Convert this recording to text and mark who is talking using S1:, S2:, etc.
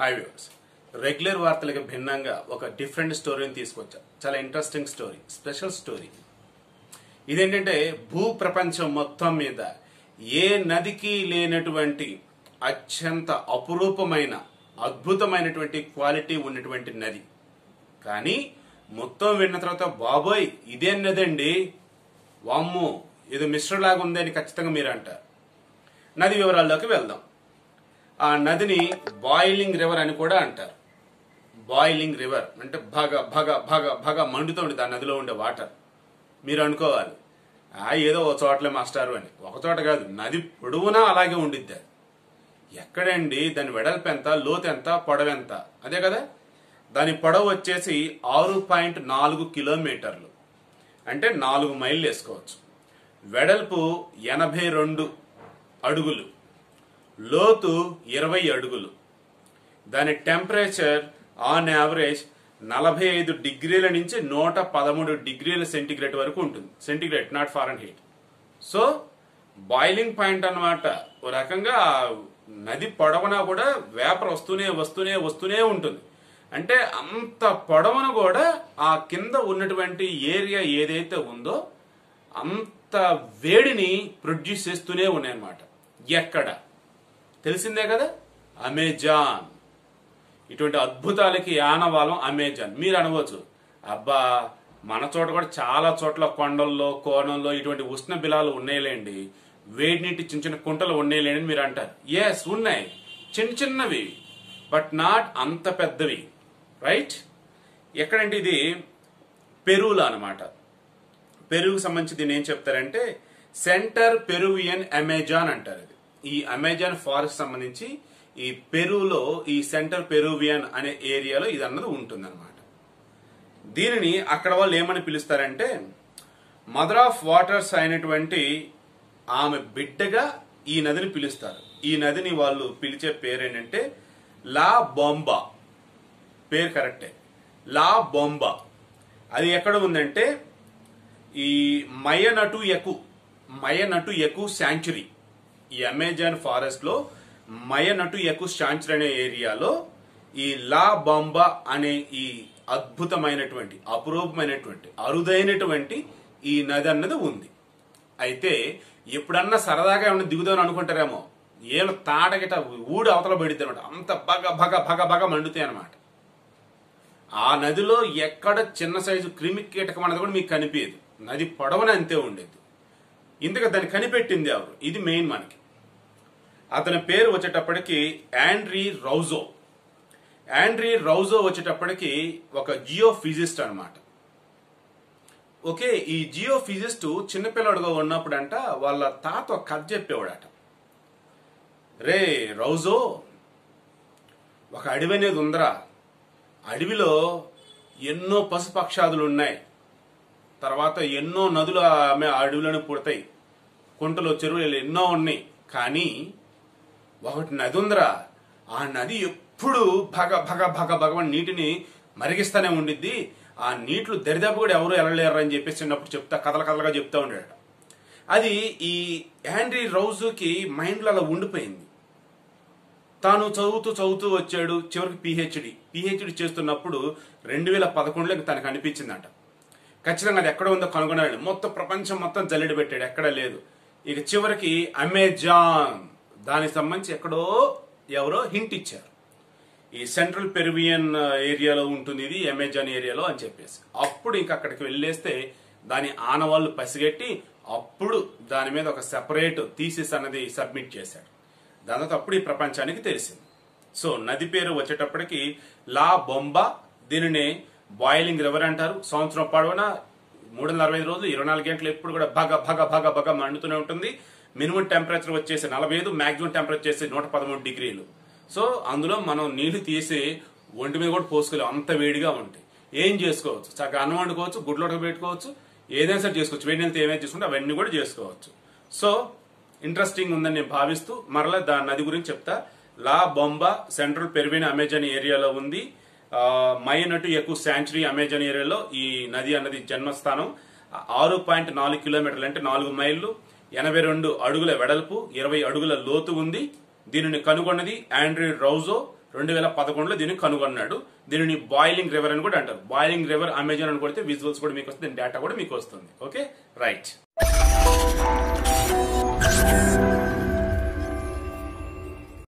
S1: hi viewers regular వార్తలకు భిన్నంగా ఒక డిఫరెంట్ స్టోరీని తీసుకొచ్చా చాలా ఇంట్రెస్టింగ్ స్టోరీ స్పెషల్ స్టోరీ ఇదేంటంటే భూ ప్రపంచం మొత్తం మీద ఏ నదికి లేనటువంటి అత్యంత అపురూపమైన అద్భుతమైనటువంటి క్వాలిటీ ఉన్నటువంటి నది కానీ మొత్తం విన్న తర్వాత బాబోయ్ ఇదేం నదండి వామ్మో ఇది మిశ్రలాగా లాగా ఉందని ఖచ్చితంగా మీరు అంటారు నది వివరాల్లోకి వెళ్దాం ఆ నదిని బాయిలింగ్ రివర్ అని కూడా అంటారు బాయిలింగ్ రివర్ అంటే భగ భగ భగ భగ మండుతూ ఉంటుంది ఆ నదిలో ఉండే వాటర్ మీరు అనుకోవాలి ఆ ఏదో ఒక చోట్లే మాస్టారు అని ఒక చోట కాదు నది పొడవునా అలాగే ఉండిద్ది అది ఎక్కడండి దాని వెడల్పు ఎంత లోతు ఎంత పొడవు ఎంత అదే కదా దాని పొడవు వచ్చేసి ఆరు పాయింట్ నాలుగు కిలోమీటర్లు అంటే నాలుగు మైళ్ళు వేసుకోవచ్చు వెడల్పు ఎనభై రెండు అడుగులు లోతు ఇరవై అడుగులు దాని టెంపరేచర్ ఆన్ యావరేజ్ నలభై ఐదు డిగ్రీల నుంచి నూట పదమూడు డిగ్రీల సెంటిగ్రేడ్ వరకు ఉంటుంది centigrade not Fahrenheit so boiling point అన్నమాట ఓ రకంగా ఆ నది పొడవునా కూడా వేపర్ వస్తూనే వస్తూనే వస్తూనే ఉంటుంది అంటే అంత పొడవున కూడా ఆ కింద ఉన్నటువంటి ఏరియా ఏదైతే ఉందో అంత వేడిని ప్రొడ్యూస్ చేస్తూనే ఉన్నాయన్నమాట ఎక్కడ తెలిసిందే కదా అమెజాన్ ఇటువంటి అద్భుతాలకి ఆనవాలం అమెజాన్ మీరు అనవచ్చు అబ్బా మన చోట కూడా చాలా చోట్ల కొండల్లో కోణంలో ఇటువంటి ఉష్ణ బిలాలు ఉన్నాయిలేండి వేడి నీటి చిన్న చిన్న కుంటలు ఉన్నాయిలేండి అని మీరు అంటారు ఎస్ ఉన్నాయి చిన్న చిన్నవి బట్ నాట్ అంత పెద్దవి రైట్ ఎక్కడంటే ఇది పెరువులో అనమాట పెరుగుకు సంబంధించి దీన్ని ఏం చెప్తారంటే సెంటర్ పెరువియన్ అమెజాన్ అంటారు ఇది ఈ అమెజాన్ ఫారెస్ట్ సంబంధించి ఈ పెరులో ఈ సెంటర్ పెరువియన్ అనే ఏరియాలో ఇది అన్నది ఉంటుందన్నమాట దీనిని అక్కడ వాళ్ళు ఏమని పిలుస్తారంటే మదర్ ఆఫ్ వాటర్స్ అయినటువంటి ఆమె బిడ్డగా ఈ నదిని పిలుస్తారు ఈ నదిని వాళ్ళు పిలిచే పేరు ఏంటంటే లా బొంబా పేరు కరెక్టే లా బొంబా అది ఎక్కడ ఉందంటే ఈ మయనటు ఎకు మయనటు ఎకు శాంచురీ ఈ అమెజాన్ ఫారెస్ట్ లో మయనటు ఎకు శాంచురీ అనే ఏరియాలో ఈ లా బాంబా అనే ఈ అద్భుతమైనటువంటి అపురూపమైనటువంటి అరుదైనటువంటి ఈ నది అన్నది ఉంది అయితే ఎప్పుడన్నా సరదాగా ఏమన్నా దిగుదామని అనుకుంటారేమో ఏళ్ళ తాటగిట ఊడి అవతల పడిద్ది అనమాట అంత బగ భగ భగ భగ మండుతాయి అనమాట ఆ నదిలో ఎక్కడ చిన్న సైజు క్రిమి కీటకం అన్నది కూడా మీకు కనిపించదు నది పొడవున అంతే ఉండేది ఇందుకు దాన్ని కనిపెట్టింది ఎవరు ఇది మెయిన్ మనకి అతని పేరు వచ్చేటప్పటికి యాండ్రీ రౌజో యాండ్రీ రౌజో వచ్చేటప్పటికి ఒక జియో ఫిజిస్ట్ అనమాట ఓకే ఈ జియో ఫిజిస్ట్ చిన్నపిల్లడుగా ఉన్నప్పుడంట వాళ్ళ తాత ఒక కథ చెప్పేవాడట రే రౌజో ఒక అడవి అనేది ఉందరా అడవిలో ఎన్నో పశుపక్షాదులు ఉన్నాయి తర్వాత ఎన్నో నదులు ఆమె అడవిలోనే పుడతాయి కుంటలు చెరువులు ఎన్నో ఉన్నాయి కానీ ఒకటి నది ఉందిరా ఆ నది ఎప్పుడు భగ భగ భగ భగవన్ నీటిని మరిగిస్తానే ఉండిద్ది ఆ నీటిలో దరిదాపు కూడా ఎవరు వెళ్ళలేరు అని చెప్పేసి చిన్నప్పుడు చెప్తా కథల కథలుగా చెప్తా ఉండేట అది ఈ యాండ్రీ రౌజుకి మైండ్లో అలా ఉండిపోయింది తాను చదువుతూ చదువుతూ వచ్చాడు చివరికి పిహెచ్డి పిహెచ్డి చేస్తున్నప్పుడు రెండు వేల పదకొండులో తనకు అనిపించిందంట ఖచ్చితంగా అది ఎక్కడ ఉందో కనుగొనాలి మొత్తం ప్రపంచం మొత్తం జల్లెడ పెట్టాడు ఎక్కడ లేదు ఇక చివరికి అమెజాన్ దానికి సంబంధించి ఎక్కడో ఎవరో హింట్ ఇచ్చారు ఈ సెంట్రల్ పెరువియన్ ఏరియాలో ఉంటుంది ఇది అమెజాన్ ఏరియాలో అని చెప్పేసి అప్పుడు ఇంక అక్కడికి వెళ్ళేస్తే దాని ఆనవాళ్ళు పసిగట్టి అప్పుడు దాని మీద ఒక సెపరేట్ థీసిస్ అన్నది సబ్మిట్ చేశాడు దాని తర్వాత అప్పుడు ఈ ప్రపంచానికి తెలిసింది సో నది పేరు వచ్చేటప్పటికి లా బొంబా దీనిని బాయిలింగ్ రివర్ అంటారు సంవత్సరం పొడవునా మూడు వందల అరవై ఐదు రోజులు ఇరవై నాలుగు గంటలు ఎప్పుడు కూడా భగ భగ భగ భగ మండుతూనే ఉంటుంది మినిమం టెంపరేచర్ వచ్చేసి నలభై ఐదు మాక్సిమం టెంపరేచర్ వచ్చేసి నూట పదమూడు డిగ్రీలు సో అందులో మనం నీళ్లు తీసి ఒంటి మీద కూడా పోసుకోలేం అంత వేడిగా ఉంటాయి ఏం చేసుకోవచ్చు చక్కగా అన్నం వండుకోవచ్చు గుడ్లు పెట్టుకోవచ్చు ఏదైనా సరే చేసుకోవచ్చు వేడి నీళ్ళతో ఏమైనా చేసుకుంటే అవన్నీ కూడా చేసుకోవచ్చు సో ఇంట్రెస్టింగ్ ఉందని నేను భావిస్తూ మరలా దాని నది గురించి చెప్తా లా బొంబా సెంట్రల్ పెరువిన అమెజాన్ ఏరియాలో ఉంది మైనటు ఎక్కువ శాంచురీ అమెజాన్ ఏరియాలో ఈ నది అన్నది జన్మస్థానం ఆరు పాయింట్ నాలుగు కిలోమీటర్లు అంటే నాలుగు మైళ్ళు ఎనభై రెండు అడుగుల వెడల్పు ఇరవై అడుగుల లోతు ఉంది దీనిని కనుగొన్నది ఆండ్రీ రౌజో రెండు వేల పదకొండులో దీన్ని కనుగొన్నాడు దీనిని బాయిలింగ్ రివర్ అని కూడా అంటారు బాయిలింగ్ రివర్ అమెజాన్ అని కొడితే విజువల్స్ కూడా మీకు వస్తుంది డేటా కూడా మీకు వస్తుంది ఓకే రైట్